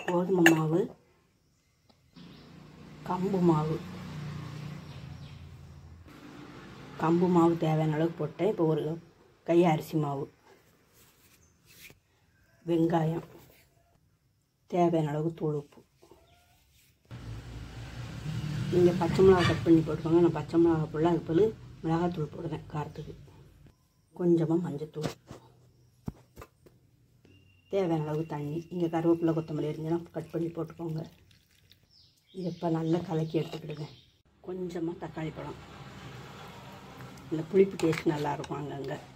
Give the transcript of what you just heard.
கோதுமை மாவு கம்பு மாவு கம்பு மாவு தேவையான அளவுக்கு போட்டேன் இப்போ ஒரு கை அரிசி மாவு வெங்காயம் தேவையான அளவுக்கு தூள் உப்பு நீங்கள் பச்சை மிளகா கட் பண்ணி போட்டுக்கோங்க நான் பச்சை மிளகா போடல அதுக்கு பதில் மிளகாத்தூள் போடுவேன் காரத்துக்கு கொஞ்சமாக மஞ்சத்தூள் தேவையான அளவுக்கு தண்ணி இங்கே கருவேப்பிலை கொத்தமல்லி இருந்துச்சுன்னா கட் பண்ணி போட்டுக்கோங்க இதை இப்போ நல்லா கலக்கி எடுத்துக்கிடுங்க கொஞ்சமாக தக்காளி பழம் இந்த புளிப்பு டேஸ்ட் நல்லாயிருக்கும் அங்கங்கே